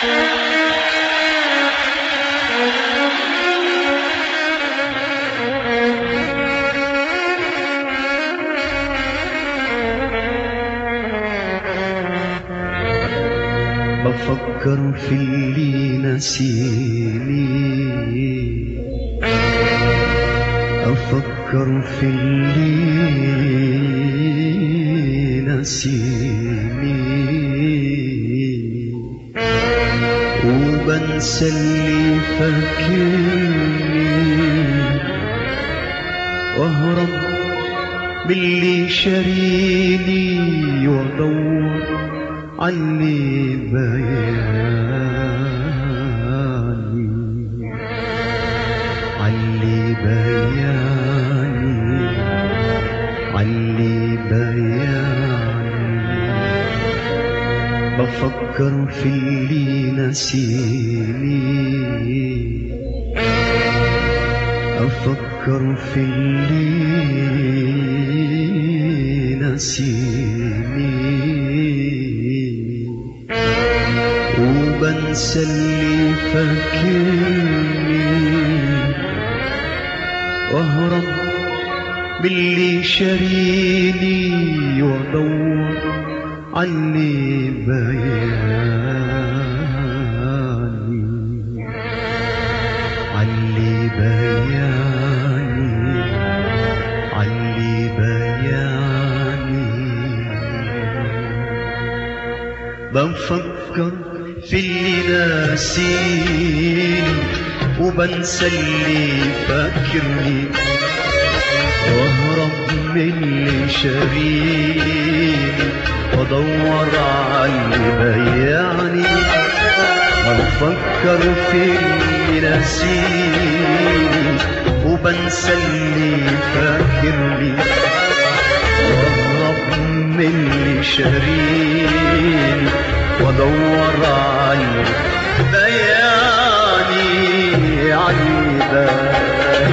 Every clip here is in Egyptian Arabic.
بفكر في اللي نسيني أفكر في اللي نسيني وبنسى اللي فاكرني واهرب باللي شاريني وادور علي بياني علي بياني علي بياني بفكر في اللي نسيني أفكر في اللي نسيني وبنسى اللي فاكرني واهرب باللي شاريني وادور علي بياني علي بياني علي بياني بفكر في اللي ناسيني وبنسى اللي فاكرني واهرب من اللي شاريني وادور على اللي بيعني بفكر في اللي ناسيني وبنسى اللي فاكرني واهرب من اللي شاريني وادور على بياني على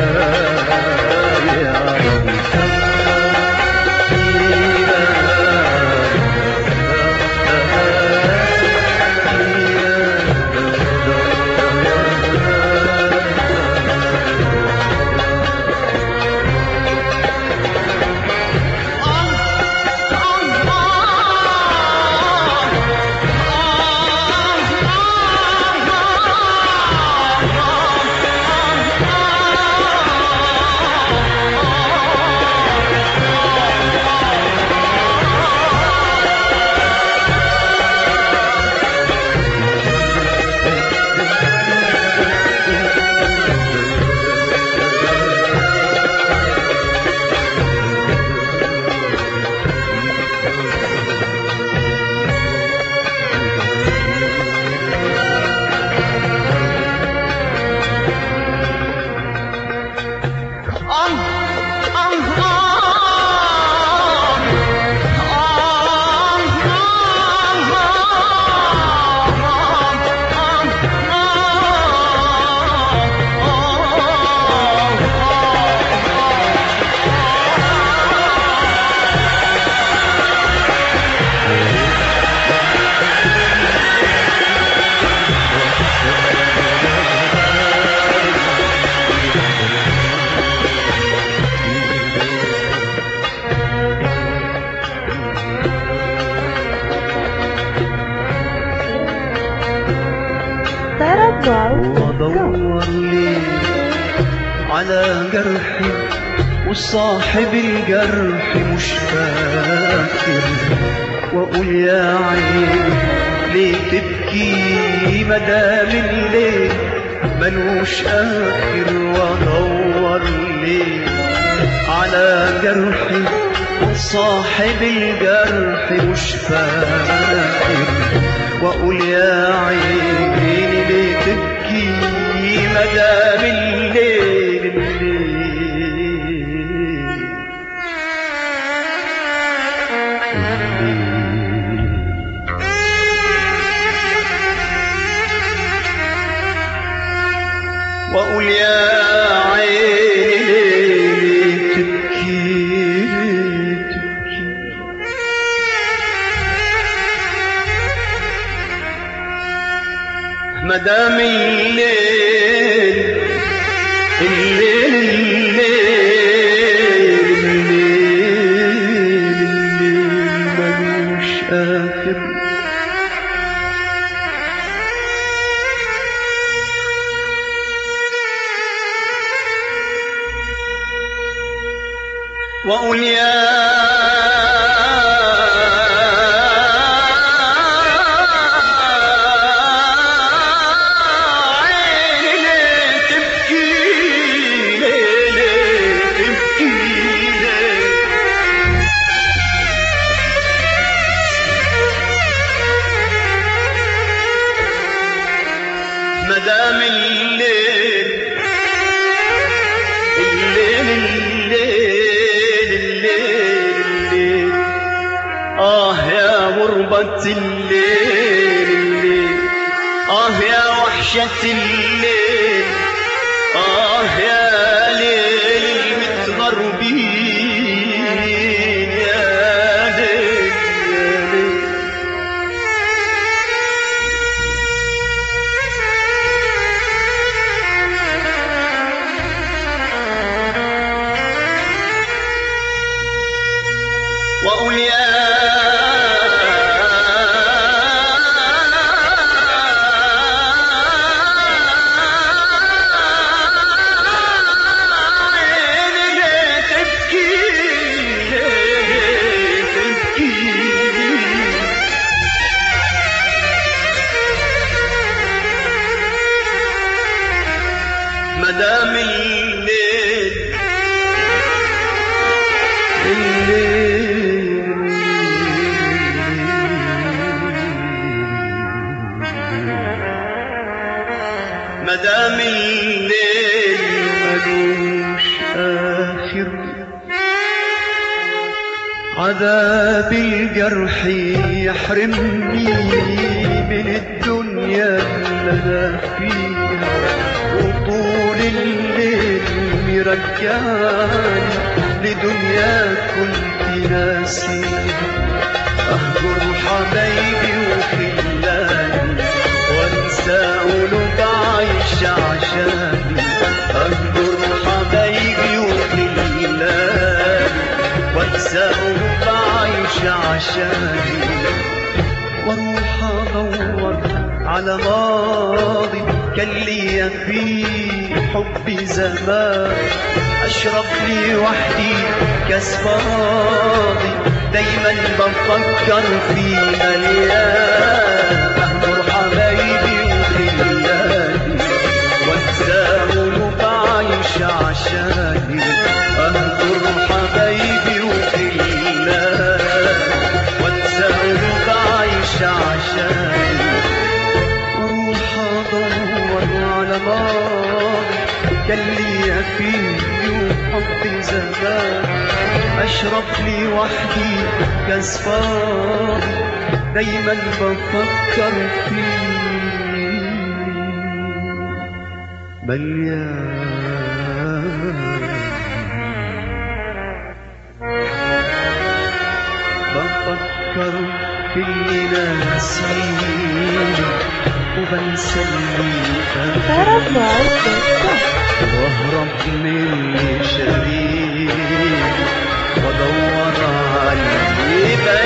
وادور لي على جرحي وصاحب الجرح مش فاكر واقول يا عيني ليه تبكي مدام الليل ملوش اخر وادور لي على جرحي وصاحب الجرح مش فاكر واقول يا عيني ليه تبكي مدام الليل الليل واقول يا عيني ليه تبكي ليه تبكي مدام الليل الليل الليل الليل الليل ملوش آخر وقل يا عيني ليه تبكي ليه ليه تبكي ليه مدام الليل الليل الليل الليل الليل آه يا غربة الليل الليل آه يا وحشة الليل آه يا ليل المتغربين يا ليل يا ليل وقل يا عيني ليه تبكي ليه تبكي مدام الليل مدام الليل ملوش آخر عذاب الجرح يحرمني من الدنيا اللي انا فيها وطول الليل مرجعني لدنيا كنت ناسيها اهجر حبايبي وخلاني وانسى قلوب عايش عشاني اهجر حبايبي وخلاني وانسى قلوب عايش عشاني واروح ادور على ماضي كان ليا فيه حبي زمان اشرب لي وحدي كاس فاضي دايما بفكر في مليان اهجر حبايبي وخلاني وانسى قلوب عايش عشاني اهجر حبايبي وخلاني وانسى قلوب عايش عشاني واروح ادور على ماضي كان ليا فيه حب زمان اشرب لي وحدي كاس فاضي دايما بفكر فيه مليان بفكر في اللي ناسيني وبنسى اللي طرب فات معاك واهرب من اللي شريك وادور على اللي